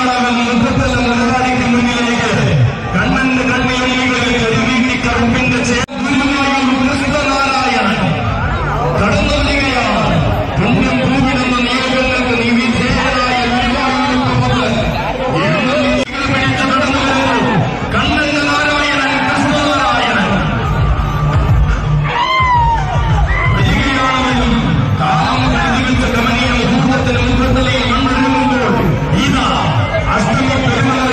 വരികയാണവൻ മുഖത്തെല്ലാം നിലപാടിക്ക് മുന്നിലേക്ക് കണ്ണന്റെ കണ്ണികളിൽ കരിവീട്ടി കറുപ്പിന്റെ ചേർന്നായും ക്രിസ്തനാരായണൻ കടന്നു വരികയാണ് പുണ്യം ഭൂമിടുന്ന നിയമങ്ങൾക്ക് നീ വിധേയരായ ഗുരുവായൂരപ്പ എന്നും നിങ്ങൾ പിടിച്ച് കടന്നു വരുന്നു കണ്ണന്റെ നാരായണൻ കൃഷ്ണനാരായണൻ വരികയാണെന്നും കാലം കരുതിവെച്ച കമനീയ മുഹൂർത്തത്തിന് മുഖത്തലയിൽ മണ്ണൊരുങ്ങുമ്പോൾ ഇതാ അഷ്ടമി പെരുമാൾ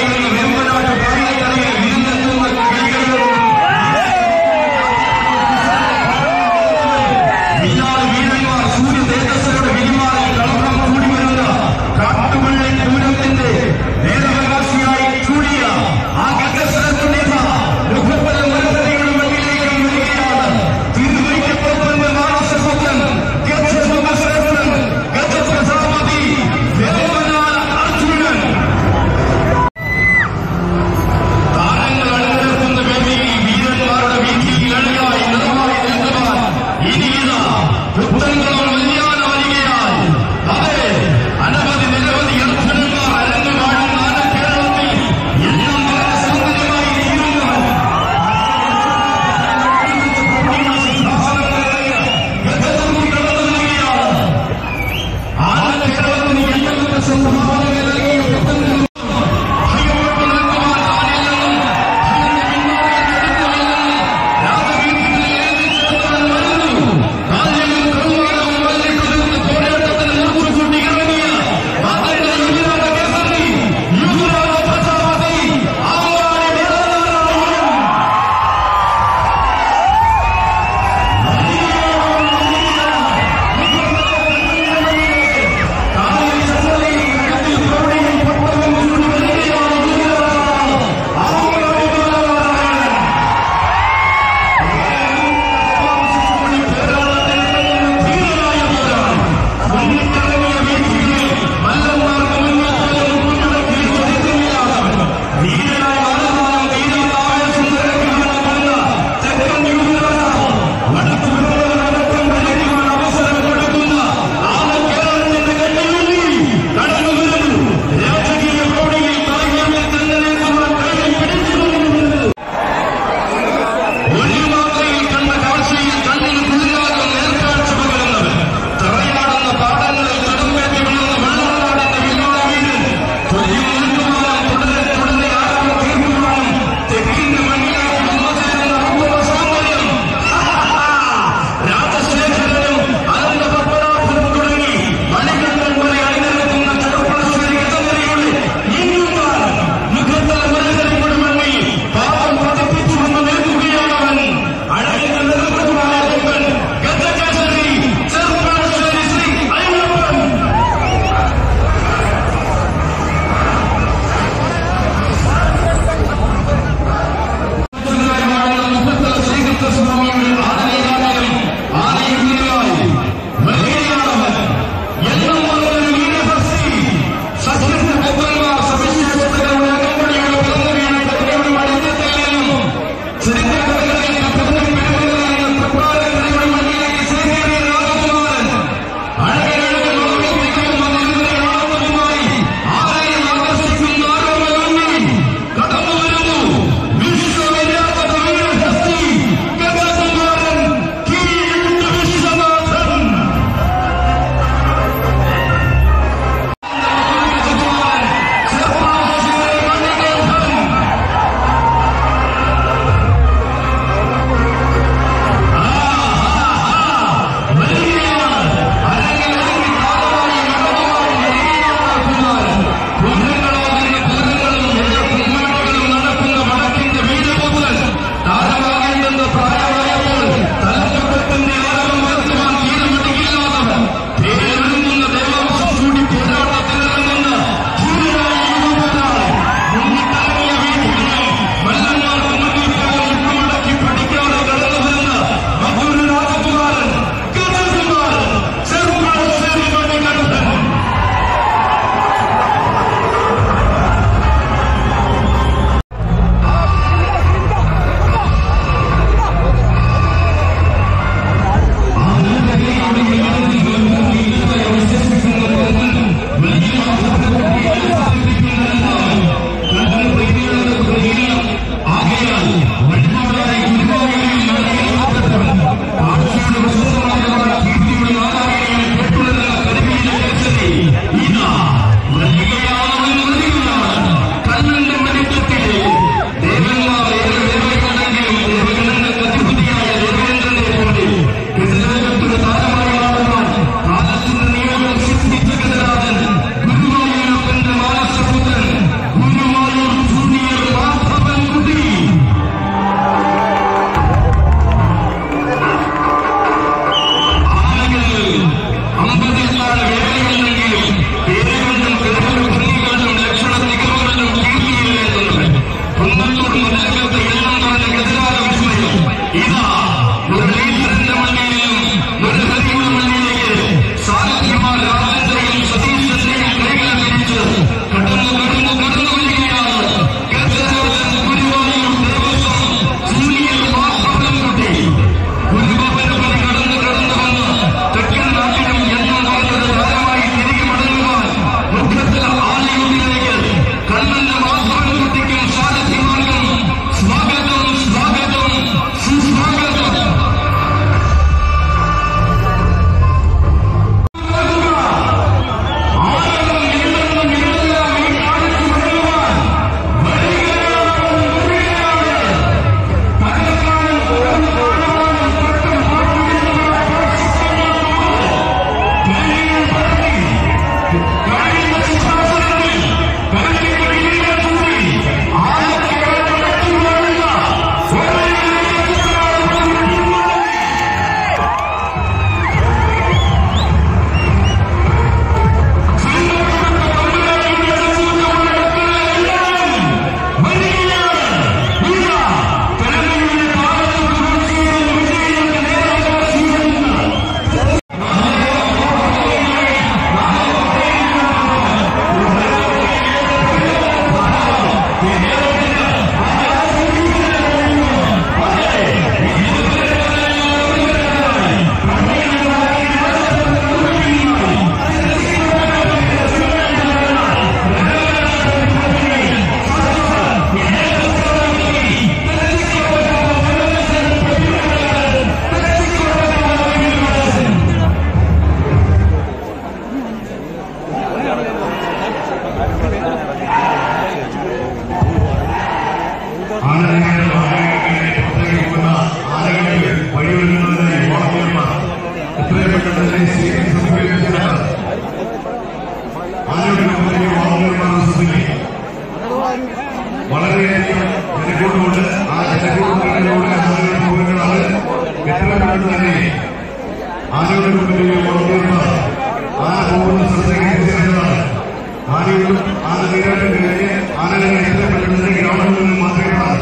വളരെയധികം ജനക്കൂട്ടമുണ്ട് ആ ജനക്കൂട്ടങ്ങളിലൂടെ ആനകളുടെ പൂരങ്ങളാണ് എത്ര പെട്ടെന്ന് തന്നെ ആനകളുടെ കൂട്ടത്തിൽ വളർന്നിരുന്ന ആന പോകുന്ന സ്ഥലത്തേക്ക് എത്തിച്ചേർന്നതാണ് ആനകളും ആന നീരാട്ടം കഴിഞ്ഞ് ആനകളെ എത്ര പെട്ടെന്ന് ഗ്രൗണ്ടിൽ നിന്ന് മാറ്റുകയാണ്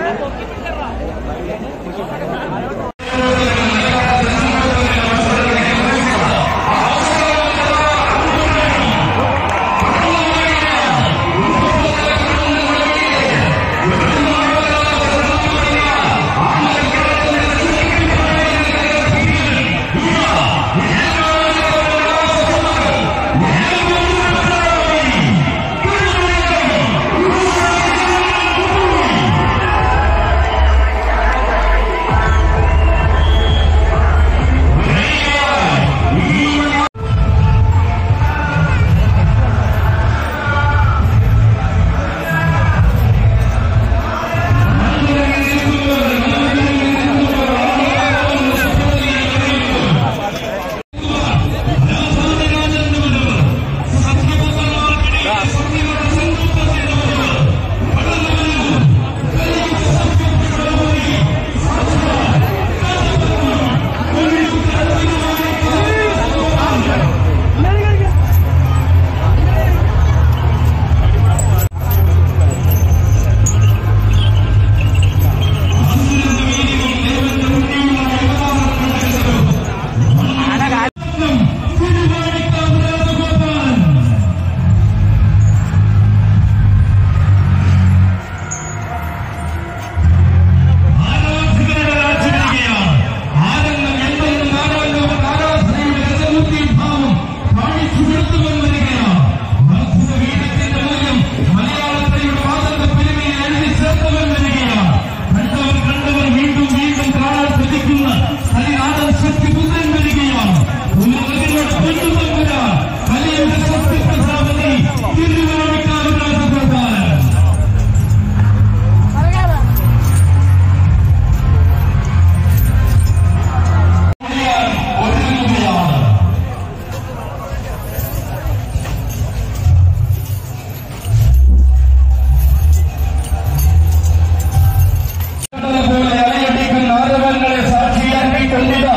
പോലെ അലയടിക്കുന്ന ആരവങ്ങളെ സാക്ഷിയാക്കിക്കൊണ്ടിത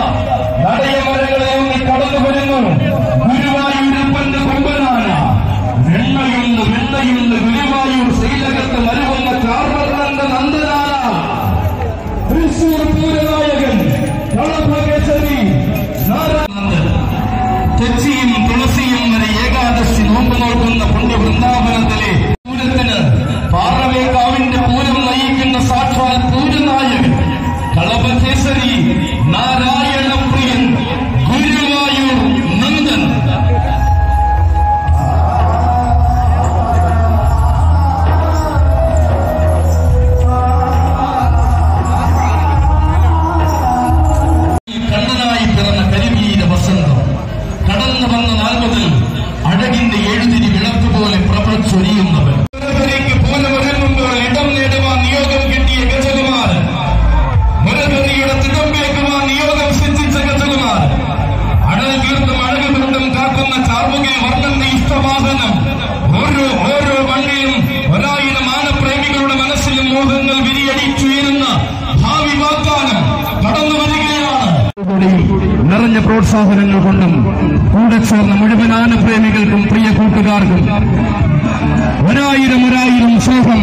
നടയമരങ്ങളെ ഒന്ന് കടന്നു വരുന്നു ഗുരുവായൂരപ്പന്റെ കൊമ്പനാന വെണ്ണയുണ്ട് വെണ്ണയുണ്ട് ഗുരുവായൂർ ശ്രീലകത്ത് മരുവുന്ന കാർവർണ്ണന്റെ നന്ദനാന തൃശൂർ പൂരനായകൻ കളഭകേസരി നാരായണൻ തെച്ചിയും തുളസിയും വരെ ഏകാദശി നോമ്പ് നോക്കുന്ന പുണ്യ വൃന്ദാവനത്തിലെ പൂരത്തിന് പാറവേക്കാവിന്റെ പൂരം നയിക്കുന്ന സാക്ഷാൽ പൂരനായകൻ കളഭകേസരി നാരായണപ്രിയൻ ഗുരുവായൂർ നന്ദൻ കണ്ണനായി പിറന്ന കരിവീര വസന്തം കടന്നു വന്ന നാൽപ്പതിൽ അഴകിന്റെ എഴുതിരി വിളക്ക് പോലെ പ്രഭച്ചൊരിയുന്നവൻ പൂരമൊരുങ്ങുമ്പോൾ ഇടം നേടുവാൻ നിയോഗം കിട്ടിയ ഗജകുമാരൻ മുരഹരിയുടെ തിടമ്പേക്കുവാൻ നിയോഗം സിദ്ധിച്ച ഗജകുമാരൻ അടൽ കീർത്തും അഴകുകൊണ്ടും കാക്കുന്ന കാർമുകെ വർണ്ണന്റെ ഇഷ്ടവാഹനം ഓരോ ഓരോ മണ്ണിലും ഒരായിരം ആനപ്രേമികളുടെ മനസ്സിലും മോഹങ്ങൾ വിരിയടിച്ചുയരുന്ന ഭാവി വാഗ്ദാനം കടന്നു വരികയാണ് നിറഞ്ഞ പ്രോത്സാഹനങ്ങൾ കൊണ്ടും കൂടെ ചേർന്ന മുഴുവൻ ആനപ്രേമികൾക്കും പ്രിയ കൂട്ടുകാർക്കും ഒരായിരം ഒരായിരം സ്നേഹം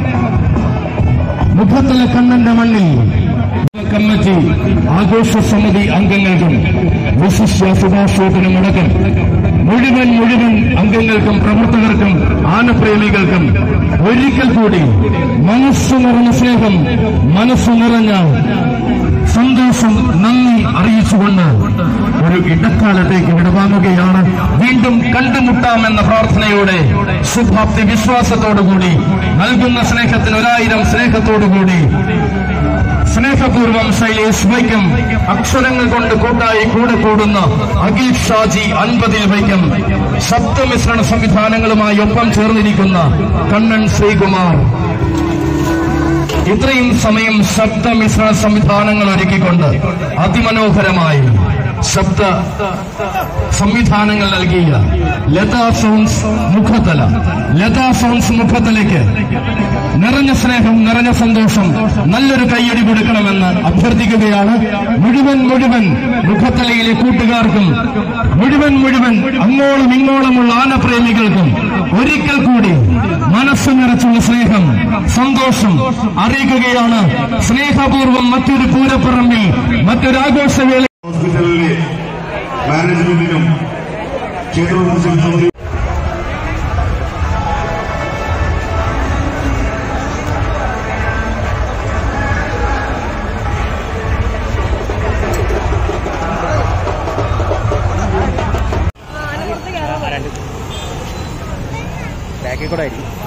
മുഖത്തല കണ്ണന്റെ മണ്ണിൽ കമ്മിറ്റി ആഘോഷ സമിതി അംഗങ്ങൾക്കും വിശിഷ്യ സുഭാഷോട്ടിനും അടക്കം മുഴുവൻ മുഴുവൻ അംഗങ്ങൾക്കും പ്രവർത്തകർക്കും ആനപ്രേമികൾക്കും ഒരിക്കൽ കൂടി മനസ്സ് നിറഞ്ഞ സ്നേഹം മനസ്സ് നിറഞ്ഞ സന്തോഷം നന്ദി അറിയിച്ചുകൊണ്ട് ഒരു ഇടക്കാലത്തേക്ക് വിടവാങ്ങുകയാണ് വീണ്ടും കണ്ടുമുട്ടാമെന്ന പ്രാർത്ഥനയോടെ ശുഭാപ്തി വിശ്വാസത്തോടുകൂടി നൽകുന്ന സ്നേഹത്തിന് ഒരായിരം സ്നേഹത്തോടുകൂടി സ്നേഹപൂർവം ശൈലേഷ് വൈക്കം അക്ഷരങ്ങൾ കൊണ്ട് കൂട്ടായി കൂടെ കൂടുന്ന അഖിൽ ഷാജി അൻപതിൽ വൈക്കം ശബ്ദമിശ്രണ സംവിധാനങ്ങളുമായി ഒപ്പം ചേർന്നിരിക്കുന്ന കണ്ണൻ ശ്രീകുമാർ ഇത്രയും സമയം ശബ്ദമിശ്രണ സംവിധാനങ്ങൾ ഒരുക്കിക്കൊണ്ട് അതിമനോഹരമായി ശബ്ദ സംവിധാനങ്ങൾ നൽകിയ ലതാ സൗണ്ട്സ് മുഖത്തല ലതാ സൗണ്ട്സ് മുഖത്തലയ്ക്ക് നിറഞ്ഞ സ്നേഹം നിറഞ്ഞ സന്തോഷം നല്ലൊരു കയ്യടി കൊടുക്കണമെന്ന് അഭ്യർത്ഥിക്കുകയാണ് മുഴുവൻ മുഴുവൻ മുഖത്തലയിലെ കൂട്ടുകാർക്കും മുഴുവൻ മുഴുവൻ അങ്ങോളം ഇങ്ങോളമുള്ള ആനപ്രേമികൾക്കും ഒരിക്കൽ കൂടി മനസ്സ് നിറച്ചുള്ള സ്നേഹം സന്തോഷം അറിയിക്കുകയാണ് സ്നേഹപൂർവ്വം മറ്റൊരു പൂരപ്പറമ്പിൽ മറ്റൊരു ആഘോഷവേള ഹോസ്പിറ്റലിലെ മാനേജ്മെന്റിനും ക്ഷേത്രോത്സവത്തിനും ബാക്കിൽ കൂടെ ആയിരിക്കും